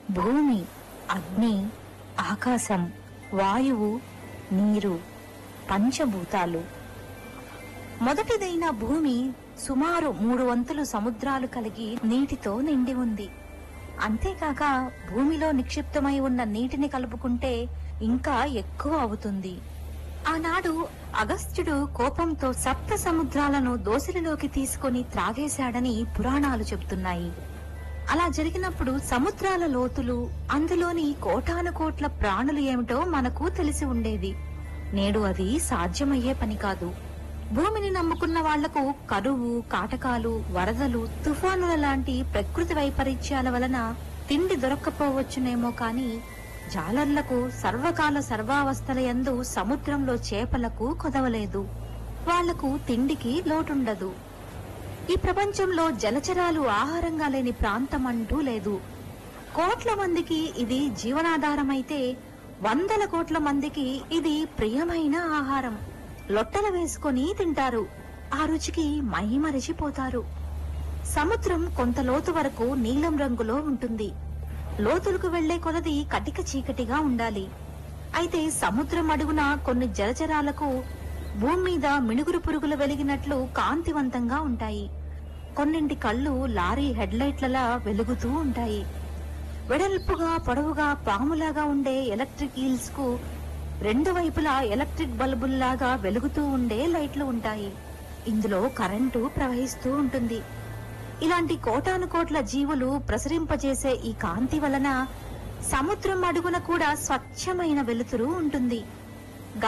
భూమి అగ్ని ఆకాశం వాయువు నీరు పంచభూతాలు మొదటిదైన భూమి సుమారు మూడు వంతులు సముద్రాలు కలిగి నీటితో నిండి ఉంది అంతేకాక భూమిలో నిక్షిప్తమై ఉన్న నీటిని కలుపుకుంటే ఇంకా ఎక్కువ అవుతుంది ఆనాడు అగస్త్యుడు కోపంతో సప్త సముద్రాలను దోసిలిలోకి తీసుకొని త్రాగేశాడని పురాణాలు చెబుతున్నాయి అలా జరిగినప్పుడు సముద్రాల లోతులు అందులోని కోటాను కోట్ల ప్రాణులు ఏమిటో మనకు తెలిసి ఉండేది నేడు అది సాధ్యమయ్యే పని కాదు భూమిని నమ్ముకున్న వాళ్లకు కరువు కాటకాలు వరదలు తుఫానుల లాంటి ప్రకృతి వైపరీత్యాల వలన తిండి దొరక్కపోవచ్చునేమో కాని జాలర్లకు సర్వకాల సర్వావస్థల యందు సముద్రంలో చేపలకు కొదవలేదు వాళ్లకు తిండికి లోటుండదు ఈ ప్రపంచంలో జలచరాలు ఆహారంగా లేని ప్రాంతం అంటూ లేదు కోట్ల మందికి ఇది జీవనాధారమైతే వందల కోట్ల మందికి ఇది ప్రియమైన ఆహారం లొట్టల వేసుకొని తింటారు ఆ రుచికి మైమరిచిపోతారు సముద్రం కొంత లోతు వరకు నీలం రంగులో ఉంటుంది లోతులకు వెళ్లే కొలది కటిక చీకటిగా ఉండాలి అయితే సముద్రం అడుగున కొన్ని జలచరాలకు భూమి మీద మినుగురు పురుగులు వెలిగినట్లు కాంతివంతంగా ఉంటాయి కొన్నింటి కళ్ళు లారీ హెడ్లైట్లలా వెలుగుతూ ఉంటాయి వెడల్పుగా పొడవుగా పాములాగా ఉండే ఎలక్ట్రిక్ ఈల్స్ కు రెండు వైపులా ఎలక్ట్రిక్ బల్బుల్లాగా వెలుగుతూ ఉండే లైట్లు ఉంటాయి ఇందులో కరెంటు ప్రవహిస్తూ ఉంటుంది ఇలాంటి కోటాను కోట్ల జీవులు ప్రసరింపజేసే ఈ కాంతి వలన సముద్రం అడుగున కూడా స్వచ్ఛమైన వెలుతురు ఉంటుంది